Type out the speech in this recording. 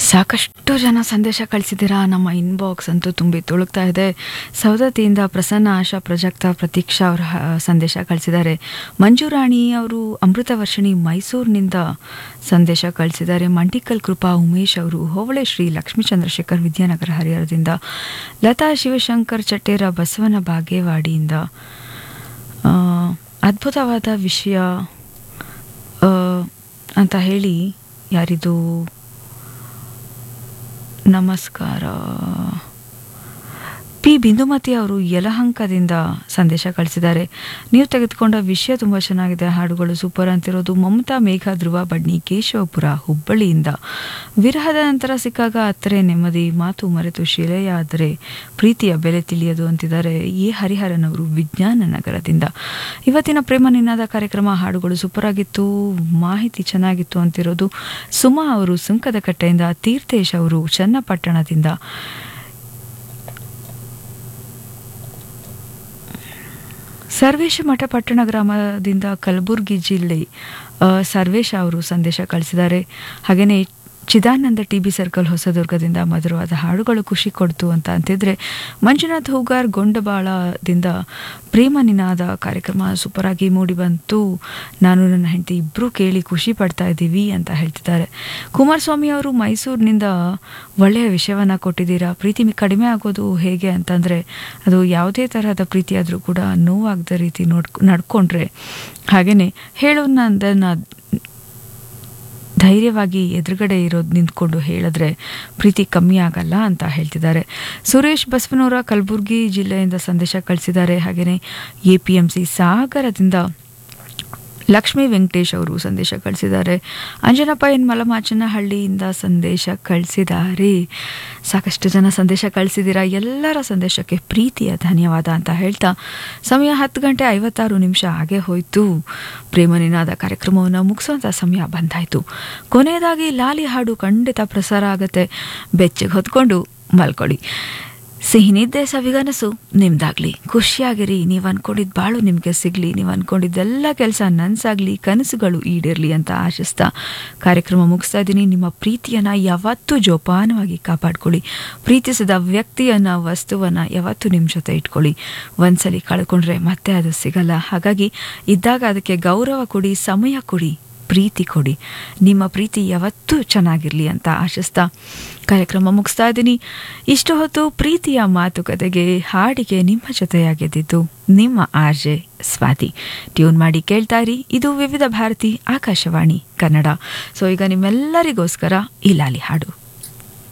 ಸಾಕಷ್ಟು ಜನ ಸಂದೇಶ ಕಳಿಸಿದ್ದೀರಾ ನಮ್ಮ ಇನ್ಬಾಕ್ಸ್ ಅಂತೂ ತುಂಬಿ ತುಳುಕ್ತಾ ಇದೆ ಸೌದತ್ತಿಯಿಂದ ಪ್ರಸನ್ನ ಆಶಾ ಪ್ರಜಕ್ತ ಪ್ರತೀಕ್ಷಾ ಅವರ ಹ- ಸಂದೇಶ ಕಳಿಸಿದ್ದಾರೆ ಮಂಜುರಾಣಿ ಅವರು ಅಮೃತ ವರ್ಷಿಣಿ ಮೈಸೂರಿನಿಂದ ಸಂದೇಶ ಕಳಿಸಿದ್ದಾರೆ ಮಂಟಿಕಲ್ ಕೃಪಾ ಉಮೇಶ್ ಅವರು ಹೋವಳೆ ಶ್ರೀ ಲಕ್ಷ್ಮೀ ಚಂದ್ರಶೇಖರ್ ವಿದ್ಯಾನಗರ ಹರಿಹರದಿಂದ ಲತಾ ಶಿವಶಂಕರ್ ಚಟ್ಟೇರ ಬಸವನ ಬಾಗೇವಾಡಿಯಿಂದ ಆ, ಅದ್ಭುತವಾದ ವಿಷಯ ಆ, ಅಂತ ಹೇಳಿ ಯಾರಿದು ನಮಸ್ಕಾರ ಪಿ ಬಿಂದುಮತಿ ಅವರು ಯಲಹಂಕದಿಂದ ಸಂದೇಶ ಕಳಿಸಿದ್ದಾರೆ ನೀವು ತೆಗೆದುಕೊಂಡ ವಿಷಯ ತುಂಬ ಚೆನ್ನಾಗಿದೆ ಹಾಡುಗಳು ಸೂಪರ್ ಅಂತಿರೋದು ಮಮತಾ ಮೇಘ ಧ್ರುವ ಬಡ್ನಿ ಕೇಶವಪುರ ಹುಬ್ಬಳ್ಳಿಯಿಂದ ವಿರಹದ ನಂತರ ಸಿಕ್ಕಾಗ ಅತ್ತರೆ ನೆಮ್ಮದಿ ಮಾತು ಮರೆತು ಶಿಲೆಯಾದರೆ ಪ್ರೀತಿಯ ಬೆಲೆ ತಿಳಿಯದು ಅಂತಿದ್ದಾರೆ ಎ ಹರಿಹರನ್ ಅವರು ವಿಜ್ಞಾನ ನಗರದಿಂದ ಇವತ್ತಿನ ಪ್ರೇಮ ನಿನಾದ ಕಾರ್ಯಕ್ರಮ ಹಾಡುಗಳು ಸೂಪರ್ ಆಗಿತ್ತು ಮಾಹಿತಿ ಚೆನ್ನಾಗಿತ್ತು ಅಂತಿರೋದು ಸುಮಾ ಅವರು ಸುಂಕದ ಕಟ್ಟೆಯಿಂದ ತೀರ್ಥೇಶ್ ಅವರು ಚನ್ನಪಟ್ಟಣದಿಂದ ಸರ್ವೇಶ ಮಠ ಪಟ್ಟಣ ಗ್ರಾಮದಿಂದ ಕಲಬುರಗಿ ಜಿಲ್ಲೆ ಆ, ಸರ್ವೇಶ ಅವರು ಸಂದೇಶ ಕಳಿಸಿದ್ದಾರೆ ಹಾಗೆಯೇ ಚಿದಾನಂದ ಟಿ ಬಿ ಸರ್ಕಲ್ ಹೊಸದುರ್ಗದಿಂದ ಮಧುರವಾದ ಹಾಡುಗಳು ಖುಷಿ ಕೊಡ್ತು ಅಂತ ಅಂತಿದ್ರೆ ಮಂಜುನಾಥ್ ಹೂಗಾರ್ ಗೊಂಡಬಾಳದಿಂದ ಪ್ರೇಮ ನಿನಾದ ಕಾರ್ಯಕ್ರಮ ಸೂಪರಾಗಿ ಮೂಡಿ ಬಂತು ನಾನು ನನ್ನ ಹೆಂಡತಿ ಇಬ್ಬರು ಕೇಳಿ ಖುಷಿ ಪಡ್ತಾ ಇದ್ದೀವಿ ಅಂತ ಹೇಳ್ತಿದ್ದಾರೆ ಕುಮಾರಸ್ವಾಮಿ ಅವರು ಮೈಸೂರಿನಿಂದ ಒಳ್ಳೆಯ ವಿಷಯವನ್ನು ಕೊಟ್ಟಿದ್ದೀರಾ ಪ್ರೀತಿ ಕಡಿಮೆ ಆಗೋದು ಹೇಗೆ ಅಂತಂದರೆ ಅದು ಯಾವುದೇ ತರಹದ ಪ್ರೀತಿ ಆದರೂ ಕೂಡ ನೋವಾಗದ ರೀತಿ ನೋಡ್ ನಡ್ಕೊಂಡ್ರೆ ಹಾಗೆಯೇ ಹೇಳೋನಂದನ್ನು ಧೈರ್ಯವಾಗಿ ಎದುರುಗಡೆ ಇರೋದು ನಿಂತ್ಕೊಂಡು ಹೇಳಿದ್ರೆ ಪ್ರೀತಿ ಕಮ್ಮಿ ಆಗಲ್ಲ ಅಂತ ಹೇಳ್ತಿದ್ದಾರೆ ಸುರೇಶ್ ಬಸವನವರ ಕಲಬುರಗಿ ಜಿಲ್ಲೆಯಿಂದ ಸಂದೇಶ ಕಳಿಸಿದ್ದಾರೆ ಹಾಗೆಯೇ ಎ ಪಿ ಎಂ ಸಿ ಸಾಗರದಿಂದ ಲಕ್ಷ್ಮೀ ವೆಂಕಟೇಶ್ ಅವರು ಸಂದೇಶ ಕಳಿಸಿದ್ದಾರೆ ಅಂಜನಪ್ಪ ಎನ್ ಮಲಮಾಚನಹಳ್ಳಿಯಿಂದ ಸಂದೇಶ ಕಳಿಸಿದ್ದಾರೆ ಸಾಕಷ್ಟು ಜನ ಸಂದೇಶ ಕಳಿಸಿದ್ದೀರಾ ಎಲ್ಲರ ಸಂದೇಶಕ್ಕೆ ಪ್ರೀತಿಯ ಧನ್ಯವಾದ ಅಂತ ಹೇಳ್ತಾ ಸಮಯ ಹತ್ತು ಗಂಟೆ ಐವತ್ತಾರು ನಿಮಿಷ ಆಗೇ ಹೋಯಿತು ಪ್ರೇಮ ನಿನಾದ ಕಾರ್ಯಕ್ರಮವನ್ನು ಮುಗಿಸುವಂಥ ಸಮಯ ಬಂದಾಯಿತು ಕೊನೆಯದಾಗಿ ಲಾಲಿ ಹಾಡು ಖಂಡಿತ ಪ್ರಸಾರ ಆಗುತ್ತೆ ಬೆಚ್ಚಗೆ ಹೊತ್ಕೊಂಡು ಮಲ್ಕೊಳ್ಳಿ ಸಿಹಿ ನಿದ್ದೆ ಸವಿಗನಸು ನಿಮ್ದಾಗ್ಲಿ ಖುಷಿಯಾಗಿರಿ ನೀವು ಅನ್ಕೊಂಡಿದ್ದು ಬಾಳು ನಿಮಗೆ ಸಿಗ್ಲಿ ನೀವು ಅನ್ಕೊಂಡಿದ್ದೆಲ್ಲ ಕೆಲಸ ನನ್ಸಾಗ್ಲಿ ಕನಸುಗಳು ಈಡೇರ್ಲಿ ಅಂತ ಆಶಿಸ್ತಾ ಕಾರ್ಯಕ್ರಮ ಮುಗಿಸ್ತಾ ಇದ್ದೀನಿ ನಿಮ್ಮ ಪ್ರೀತಿಯನ್ನ ಯಾವತ್ತೂ ಜೋಪಾನವಾಗಿ ಕಾಪಾಡ್ಕೊಳ್ಳಿ ಪ್ರೀತಿಸಿದ ವ್ಯಕ್ತಿಯನ್ನ ವಸ್ತುವನ್ನ ಯಾವತ್ತೂ ನಿಮ್ಮ ಜೊತೆ ಇಟ್ಕೊಳ್ಳಿ ಒಂದ್ಸಲಿ ಕಳ್ಕೊಂಡ್ರೆ ಮತ್ತೆ ಅದು ಸಿಗಲ್ಲ ಹಾಗಾಗಿ ಇದ್ದಾಗ ಅದಕ್ಕೆ ಗೌರವ ಕೊಡಿ ಸಮಯ ಕೊಡಿ ಪ್ರೀತಿ ಕೊಡಿ ನಿಮ್ಮ ಪ್ರೀತಿ ಯಾವತ್ತೂ ಚೆನ್ನಾಗಿರಲಿ ಅಂತ ಆಶಿಸ್ತಾ ಕಾರ್ಯಕ್ರಮ ಮುಗಿಸ್ತಾ ಇದ್ದೀನಿ ಇಷ್ಟು ಹೊತ್ತು ಪ್ರೀತಿಯ ಮಾತುಕತೆಗೆ ಹಾಡಿಗೆ ನಿಮ್ಮ ಜೊತೆಯಾಗಿದ್ದಿದ್ದು ನಿಮ್ಮ ಆರ್ಜೆ ಸ್ವಾತಿ ಟ್ಯೂನ್ ಮಾಡಿ ಕೇಳ್ತಾ ಇರಿ ಇದು ವಿವಿಧ ಭಾರತಿ ಆಕಾಶವಾಣಿ ಕನ್ನಡ ಸೊ ಈಗ ನಿಮ್ಮೆಲ್ಲರಿಗೋಸ್ಕರ ಈ ಲಾಲಿ ಹಾಡು